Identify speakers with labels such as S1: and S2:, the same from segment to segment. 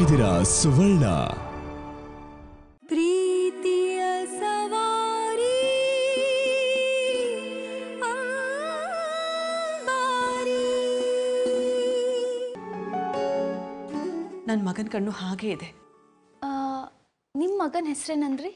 S1: ಇದ್ದೀರಾ ಸುವರ್ಣ
S2: ಪ್ರೀತಿಯ ಸವಾರಿ
S3: ನನ್ನ ಮಗನ ಕಣ್ಣು ಹಾಗೇ ಇದೆ
S2: ನಿಮ್ಮ ಮಗನ ಹೆಸರೇನಂದ್ರಿ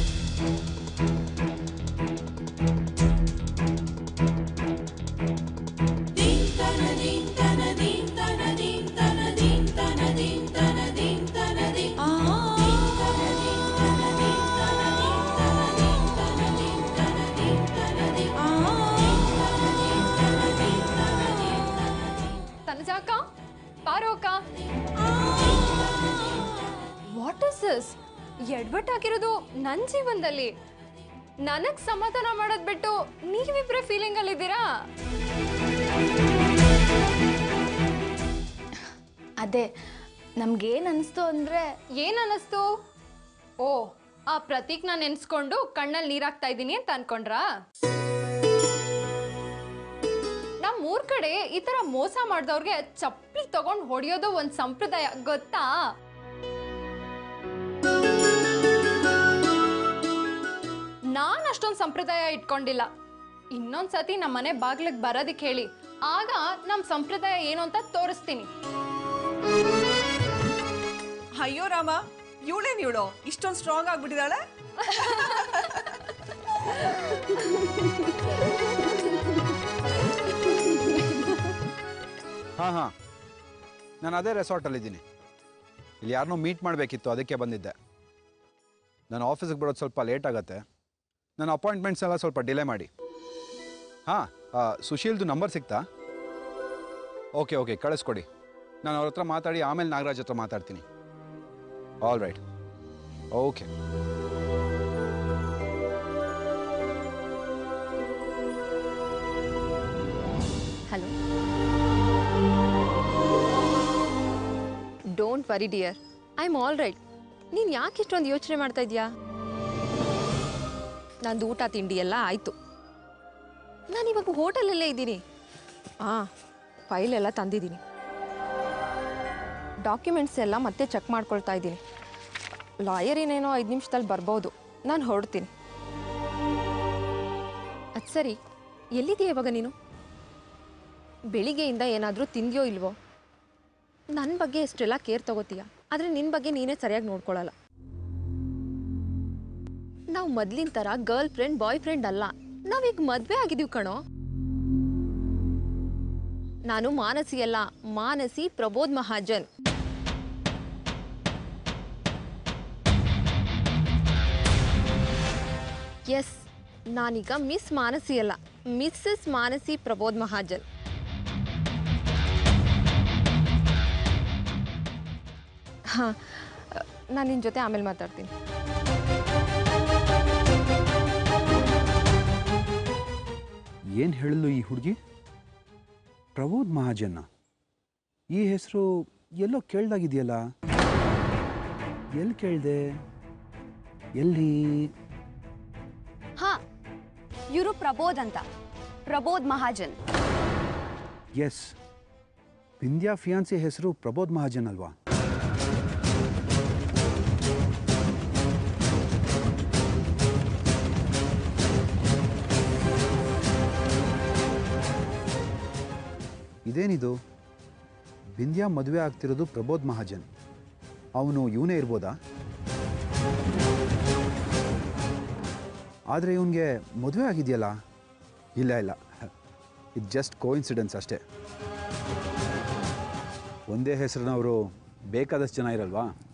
S4: ತನಜಾಕ ಪಾರೋಕ ವಾಟ್ ಇಸ್ ದಿಸ್ ಎಡ್ವರ್ಟ್ ಆಗಿರೋದು ನನ್ನ ಜೀವನದಲ್ಲಿ ನನಗ್ ಸಮಾಧಾನ ಮಾಡೋದ್ ಬಿಟ್ಟು ನೀವಿಬ್ರೆ ಫೀಲಿಂಗ್ ಅಲ್ಲಿದ್ದೀರಾ
S2: ಅದೇ ನಮ್ಗೇನ್ ಅನಿಸ್ತು ಅಂದ್ರೆ
S4: ಏನ್ ಅನ್ನಿಸ್ತು ಓ ಆ ಪ್ರತೀಕ್ನ ನೆನ್ಸ್ಕೊಂಡು ಕಣ್ಣಲ್ಲಿ ನೀರಾಕ್ತಾ ಇದ್ದೀನಿ ಅಂತ ಅನ್ಕೊಂಡ್ರಾ ನಮ್ ಊರ್ ಕಡೆ ಈ ತರ ಮೋಸ ಮಾಡ್ದವ್ರಿಗೆ ಚಪ್ಪಲಿ ತಗೊಂಡ್ ಹೊಡಿಯೋದು ಒಂದ್ ಸಂಪ್ರದಾಯ ಗೊತ್ತಾ ನಾನ್ ಅಷ್ಟೊಂದ್ ಸಂಪ್ರದಾಯ ಇಟ್ಕೊಂಡಿಲ್ಲ ಇನ್ನೊಂದ್ ಸತಿ ನಮ್ಮ ಮನೆ ಬಾಗ್ಲಿಗ್ ಬರೋದಿಕ್ ಹೇಳಿ ಆಗ ನಮ್ ಸಂಪ್ರದಾಯ ಏನು ಅಂತ ತೋರಿಸ್ತೀನಿ
S3: ಅಯ್ಯೋ ರಾಮ ಇವಳೇನು ಇವಳು ಇಷ್ಟೊಂದು ಸ್ಟ್ರಾಂಗ್ ಆಗ್ಬಿಟ್ಟಿದ್ದಾಳೆ
S5: ಹಾಂ ಹಾಂ ನಾನು ಅದೇ ರೆಸಾರ್ಟಲ್ಲಿದ್ದೀನಿ ಇಲ್ಲಿ ಯಾರನ್ನೂ ಮೀಟ್ ಮಾಡಬೇಕಿತ್ತು ಅದಕ್ಕೆ ಬಂದಿದ್ದೆ ನಾನು ಆಫೀಸಿಗೆ ಬರೋದು ಸ್ವಲ್ಪ ಲೇಟ್ ಆಗುತ್ತೆ ನನ್ನ ಅಪಾಯಿಂಟ್ಮೆಂಟ್ಸ್ ಎಲ್ಲ ಸ್ವಲ್ಪ ಡಿಲೇ ಮಾಡಿ ಹಾಂ ಸುಶೀಲ್ದು ನಂಬರ್ ಸಿಗ್ತಾ ಓಕೆ ಓಕೆ ಕಳಿಸ್ಕೊಡಿ ನಾನು ಅವ್ರ ಹತ್ರ ಮಾತಾಡಿ ಆಮೇಲೆ ನಾಗರಾಜ್ ಹತ್ರ ಮಾತಾಡ್ತೀನಿ all right okay
S4: hello don't worry dear I am all right ನೀನು ಯಾಕೆ ಇಷ್ಟೊಂದು ಯೋಚನೆ ಮಾಡ್ತಾ ಇದೀಯಾ ನಂದು ಊಟ ತಿಂಡಿ ಎಲ್ಲ ಆಯಿತು ನಾನು ಇವಾಗ ಹೋಟೆಲಲ್ಲೇ ಇದ್ದೀನಿ ಹಾಂ ಫೈಲ್ ಎಲ್ಲ ತಂದಿದ್ದೀನಿ ಡಾಕ್ಯುಮೆಂಟ್ಸ್ ಎಲ್ಲ ಮತ್ತೆ ಚೆಕ್ ಮಾಡ್ಕೊಳ್ತಾ ಇದ್ದೀನಿ ಲಾಯರ್ ಏನೇನೋ ಐದು ನಿಮಿಷದಲ್ಲಿ ಬರ್ಬೋದು ನಾನು ಹೊರಡ್ತೀನಿ ಅದು ಸರಿ ಎಲ್ಲಿದೆಯಾ ಇವಾಗ ನೀನು ಬೆಳಿಗ್ಗೆಯಿಂದ ಏನಾದರೂ ತಿಂದ್ಯೋ ಇಲ್ವೋ ನನ್ನ ಬಗ್ಗೆ ಎಷ್ಟೆಲ್ಲ ಕೇರ್ ತಗೋತೀಯ ಆದರೆ ನಿನ್ನ ಬಗ್ಗೆ ನೀನೇ ಸರಿಯಾಗಿ ನೋಡ್ಕೊಳ್ಳಲ್ಲ ನಾವು ಮೊದ್ಲಿನ ಥರ ಗರ್ಲ್ ಫ್ರೆಂಡ್ ಬಾಯ್ ಫ್ರೆಂಡ್ ಅಲ್ಲ ನಾವೀಗ ಮದುವೆ ಆಗಿದೀವಿ ಕಣೋ ನಾನು ಮಾನಸಿ ಅಲ್ಲ ಮಾನಸಿ ಪ್ರಬೋಧ್ ಮಹಾಜನ್ ಎಸ್ ನಾನೀಗ ಮಿಸ್ ಮಾನಸಿ ಅಲ್ಲ ಮಿಸ್ಸಸ್ ಮಾನಸಿ ಪ್ರಬೋಧ್ ಮಹಾಜನ್ ಹಾಂ ನಾನು ನಿನ್ನ ಜೊತೆ ಆಮೇಲೆ ಮಾತಾಡ್ತೀನಿ
S5: ಏನು ಹೇಳಲು ಈ ಹುಡುಗಿ ಪ್ರಬೋಧ್ ಮಹಾಜನ್ನ ಈ ಹೆಸರು ಎಲ್ಲೋ ಕೇಳ್ದಾಗಿದೆಯಲ್ಲ ಎಲ್ಲಿ ಕೇಳಿದೆ ಎಲ್ಲಿ
S6: ಹಾ ಇವರು ಪ್ರಬೋಧ್ ಅಂತ ಪ್ರಬೋಧ್ ಮಹಾಜನ್
S5: ಎಸ್ ವಿಂದ್ಯಾ ಫಿಯಾನ್ಸಿ ಹೆಸರು ಪ್ರಬೋಧ್ ಮಹಾಜನ್ ಅಲ್ವಾ ಇದೇನಿದು ವಿಂದ್ಯಾ ಮದುವೆ ಆಗ್ತಿರೋದು ಪ್ರಬೋಧ್ ಮಹಾಜನ್ ಅವನು ಇವನೇ ಇರ್ಬೋದಾ ಆದರೆ ಇವನಿಗೆ ಮದುವೆ ಆಗಿದೆಯಲ್ಲ ಇಲ್ಲ ಇಲ್ಲ ಇದು ಜಸ್ಟ್ ಕೋಇನ್ಸಿಡೆನ್ಸ್ ಅಷ್ಟೇ ಒಂದೇ ಹೆಸರಿನವರು ಬೇಕಾದಷ್ಟು ಜನ ಇರಲ್ವಾ